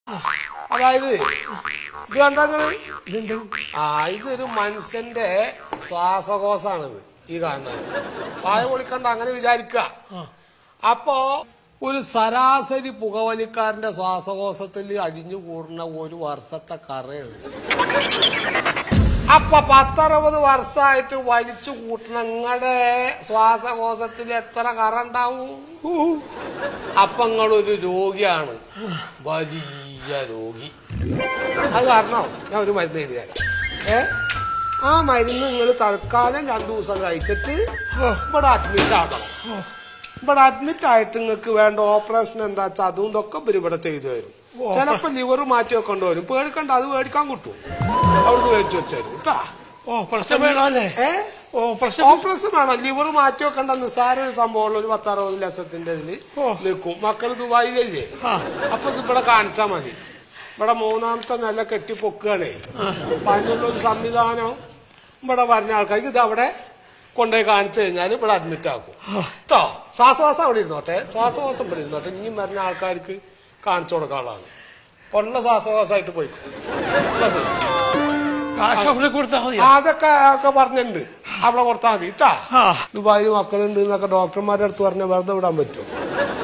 അതായത് ഇത് കണ്ടങ്ങള് ആ ഇതൊരു മനുഷ്യന്റെ ശ്വാസകോശാണിത് ഈ കാണുന്നത് വായ പൊളിക്കണ്ട അങ്ങനെ വിചാരിക്ക അപ്പോ ഒരു ശരാശരി പുകവലിക്കാരന്റെ ശ്വാസകോശത്തിൽ അടിഞ്ഞു കൂടുന്ന ഒരു വർഷത്തെ കറയാണ് അപ്പൊ പത്തറുപത് വർഷമായിട്ട് വലിച്ചു കൂട്ടണ നിങ്ങളുടെ ശ്വാസകോശത്തിൽ എത്ര കറ ഉണ്ടാവും അപ്പൊ നിങ്ങളൊരു രോഗിയാണ് വലിയ രോഗി അത് കാരണം ഞാൻ ഒരു മരുന്ന് എഴുതി തരാം ഏ ആ മരുന്ന് നിങ്ങൾ തൽക്കാലം രണ്ടു ദിവസം കഴിച്ചിട്ട് ഇവിടെ അഡ്മിറ്റ് ആക്കണം ഇവിടെ അഡ്മിറ്റ് ആയിട്ട് നിങ്ങൾക്ക് വേണ്ട ഓപ്പറേഷൻ എന്താ വെച്ചാൽ അതും ഇതൊക്കെ ഇവര് ഇവിടെ ചെയ്തു തരും ചിലപ്പോ ലിവർ മാറ്റി വെക്കേണ്ടി വരും പേടിക്കണ്ട അത് മേടിക്കാൻ കിട്ടും അവിടുന്ന് മേടിച്ചു വെച്ചേരും കേട്ടാ ഓ പ്രശ്നം വേണമല്ലേ ഏ ഓ പ്രശ്നം ഓപ്പറേഷൻ വേണം ലിവർ മാറ്റി വെക്കേണ്ട നിസ്സാര ഒരു സംഭവമുള്ള ഒരു പത്തറുപത് ലക്ഷത്തിന്റെ ഇതില് ഓ. നിൽക്കും മക്കൾ ദുബായിലല്ലേ ആ. അപ്പൊ ഇത് ഇവിടെ കാണിച്ചാ മതി ഇവിടെ മൂന്നാമത്തെ നില കെട്ടി പൊക്കുകയാണേ അപ്പൊ അതിനുള്ള ഒരു സംവിധാനം ഇവിടെ പറഞ്ഞ ആൾക്കാർക്ക് ഇത് അവിടെ കൊണ്ടുപോയി കാണിച്ചു കഴിഞ്ഞാൽ ഇവിടെ അഡ്മിറ്റ് ആക്കും കേട്ടോ ശ്വാസവാസം അവിടെ ഇരുന്നോട്ടെ ശ്വാസവാസം ഇവിടെ ഇരുന്നോട്ടെ ഇനിയും വരുന്ന ആൾക്കാർക്ക് കാണിച്ചു കൊടുക്കാനുള്ളതാണ് ഉള്ള ശ്വാസവാസമായിട്ട് പോയിക്കോ ഉള്ള സ്ഥലം. കാശ് അവിടെ കൊടുത്താൽ മതി അതൊക്കെ ഒക്കെ പറഞ്ഞിട്ടുണ്ട് അവിടെ കൊടുത്താൽ മതി കേട്ടാ ആ ദുബായി മക്കളുണ്ട് എന്നൊക്കെ ഡോക്ടർമാരുടെ അടുത്ത് പറഞ്ഞാൽ വെറുതെ വിടാൻ പറ്റുമോ